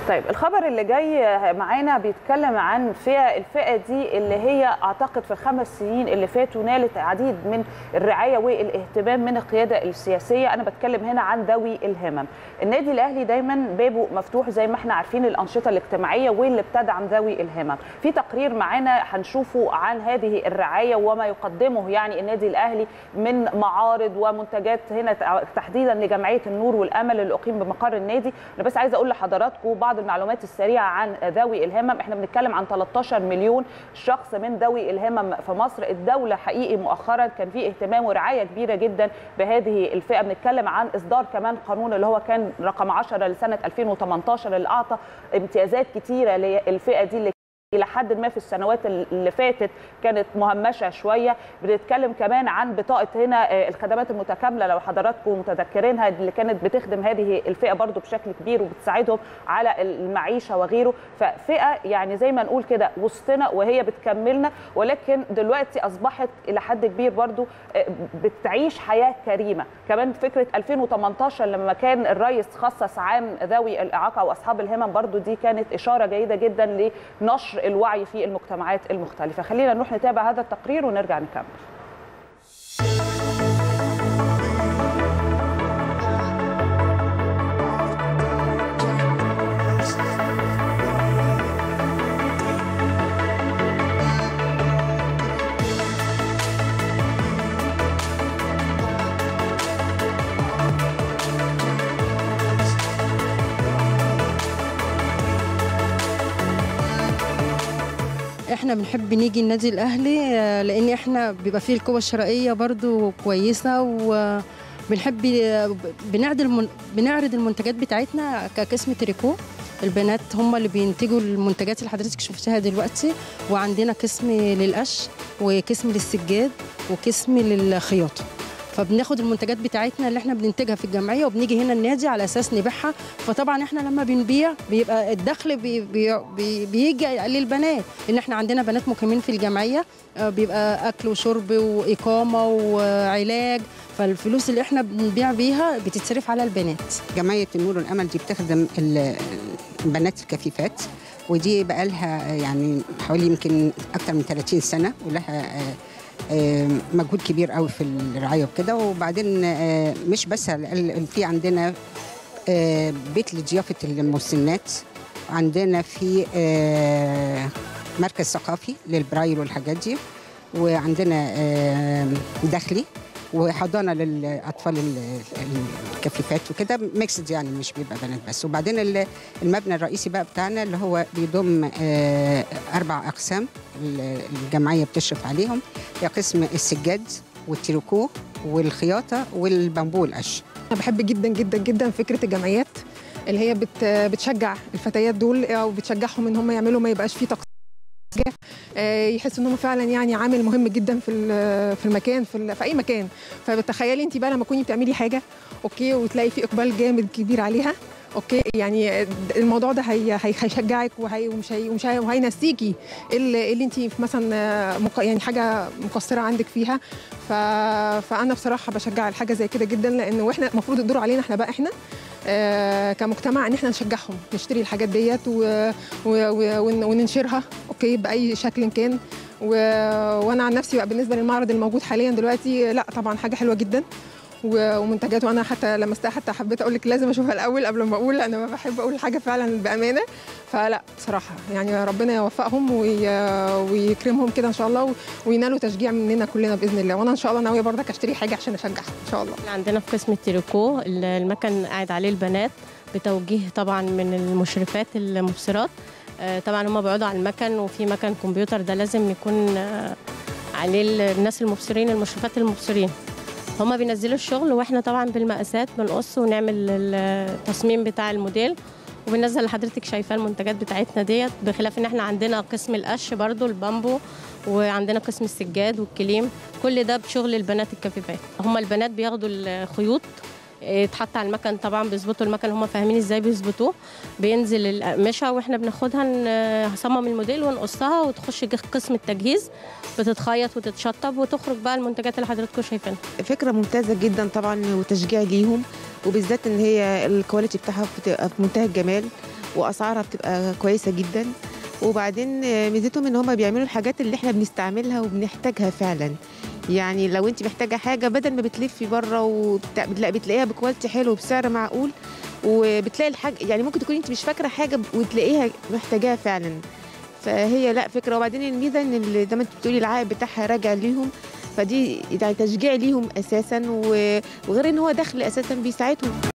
طيب الخبر اللي جاي معانا بيتكلم عن فئه الفئه دي اللي هي اعتقد في الخمس سنين اللي فاتوا نالت عديد من الرعايه والاهتمام من القياده السياسيه انا بتكلم هنا عن ذوي الهمم النادي الاهلي دايما بابه مفتوح زي ما احنا عارفين الانشطه الاجتماعيه واللي بتدعم ذوي الهمم في تقرير معانا هنشوفه عن هذه الرعايه وما يقدمه يعني النادي الاهلي من معارض ومنتجات هنا تحديدا لجمعيه النور والامل اللي اقيم بمقر النادي انا بس عايزه اقول لحضراتكم بعض المعلومات السريعه عن ذوي الهمم احنا بنتكلم عن 13 مليون شخص من ذوي الهمم في مصر الدوله حقيقي مؤخرا كان في اهتمام ورعايه كبيره جدا بهذه الفئه بنتكلم عن اصدار كمان قانون اللي هو كان رقم 10 لسنه 2018 اللي اعطى امتيازات كتيره للفئه دي اللي الى حد ما في السنوات اللي فاتت كانت مهمشه شويه بنتكلم كمان عن بطاقه هنا الخدمات المتكامله لو حضراتكم متذكرينها اللي كانت بتخدم هذه الفئه برضو بشكل كبير وبتساعدهم على المعيشه وغيره ففئه يعني زي ما نقول كده وسطنا وهي بتكملنا ولكن دلوقتي اصبحت الى حد كبير برضو بتعيش حياه كريمه كمان فكره 2018 لما كان الرئيس خصص عام ذوي الاعاقه واصحاب الهمم برضو دي كانت اشاره جيده جدا لنشر الوعي في المجتمعات المختلفة خلينا نروح نتابع هذا التقرير ونرجع نكمل احنا بنحب نيجي النادي الاهلي لان احنا بيبقى فيه القوه الشرائيه برضو كويسه وبنحب بنعرض بنعرض المنتجات بتاعتنا كقسم تريكو البنات هم اللي بينتجوا المنتجات اللي حضرتك شفتها دلوقتي وعندنا قسم للقش وقسم للسجاد وقسم للخياطه فبناخد المنتجات بتاعتنا اللي احنا بننتجها في الجمعيه وبنيجي هنا النادي على اساس نبيعها فطبعا احنا لما بنبيع بيبقى الدخل بي بي بي بيجي للبنات ان احنا عندنا بنات مقيمين في الجمعيه بيبقى اكل وشرب واقامه وعلاج فالفلوس اللي احنا بنبيع بيها بتتصرف على البنات جمعيه النور والامل دي بتخدم البنات الكفيفات ودي بقى لها يعني حوالي يمكن اكثر من 30 سنه ولها مجهود كبير قوي في الرعايه وكده وبعدين مش بس في عندنا بيت لضيافه المسنات عندنا في مركز ثقافي للبرايل والحاجات دي وعندنا داخلي وحضانه للاطفال الكفيفات وكده ميكسد يعني مش بيبقى بنات بس وبعدين المبنى الرئيسي بقى بتاعنا اللي هو بيضم اربع اقسام الجمعيه بتشرف عليهم هي قسم السجاد والتريكو والخياطه والبامبو والقش انا بحب جدا جدا جدا فكره الجمعيات اللي هي بت بتشجع الفتيات دول او بتشجعهم ان هم يعملوا ما يبقاش فيه تقصير يحسوا انهم فعلا يعني عامل مهم جدا في في المكان في, في اي مكان فتخيلي انت بقى لما تكوني بتعملي حاجه اوكي وتلاقي في اقبال جامد كبير عليها اوكي يعني الموضوع ده هي هيشجعك وهي ومش هي ومش هي وهينسيكي اللي, اللي انت مثلا مق... يعني حاجه مقصره عندك فيها ف... فانا بصراحه بشجع الحاجه زي كده جدا لان واحنا المفروض الدور علينا احنا بقى احنا آه كمجتمع ان احنا نشجعهم نشتري الحاجات ديت و... و... و... وننشرها اوكي باي شكل كان و... وانا عن نفسي بقى بالنسبه للمعرض الموجود حاليا دلوقتي لا طبعا حاجه حلوه جدا ومنتجاته انا حتى لمستها حتى حبيت اقول لك لازم اشوفها الاول قبل ما اقول انا ما بحب اقول حاجه فعلا بامانه فلا بصراحه يعني ربنا يوفقهم ويكرمهم كده ان شاء الله وينالوا تشجيع مننا كلنا باذن الله وانا ان شاء الله ناويه برضك اشتري حاجه عشان اشجعهم ان شاء الله عندنا في قسم التريكو المكان قاعد عليه البنات بتوجيه طبعا من المشرفات المبصرات طبعا هم بيقعدوا على المكن وفي مكن كمبيوتر ده لازم يكون عليه الناس المبصرين المشرفات المبصرين هما بينزلوا الشغل واحنا طبعا بالمقاسات بنقص ونعمل التصميم بتاع الموديل وبننزل لحضرتك شايفاه المنتجات بتاعتنا ديت بخلاف ان احنا عندنا قسم القش برضو البامبو وعندنا قسم السجاد والكليم كل ده بشغل البنات الكفيفات هما البنات بياخدوا الخيوط يتحط على المكن طبعا بيظبطوا المكن هم فاهمين ازاي بيظبطوه بينزل الاقمشه واحنا بناخدها نصمم الموديل ونقصها وتخش قسم التجهيز بتتخيط وتتشطب وتخرج بقى المنتجات اللي حضراتكم شايفينها فكره ممتازه جدا طبعا وتشجيع ليهم وبالذات ان هي الكواليتي بتاعها بتبقى في منتهى الجمال واسعارها بتبقى كويسه جدا وبعدين آه، ميزتهم ان هم بيعملوا الحاجات اللي احنا بنستعملها وبنحتاجها فعلا يعني لو انت محتاجه حاجه بدل ما بتلفي بره وبتاع بتلاقي بتلاقيها بكواليتي حلو وبسعر معقول وبتلاقي الحاجه يعني ممكن تكوني انت مش فاكره حاجه وتلاقيها محتاجاها فعلا فهي لا فكره وبعدين الميزه ان ال- زي ما انت بتقولي العائد بتاعها راجع ليهم فدي يعني تشجيع ليهم اساسا و- وغير ان هو دخل اساسا بيساعدهم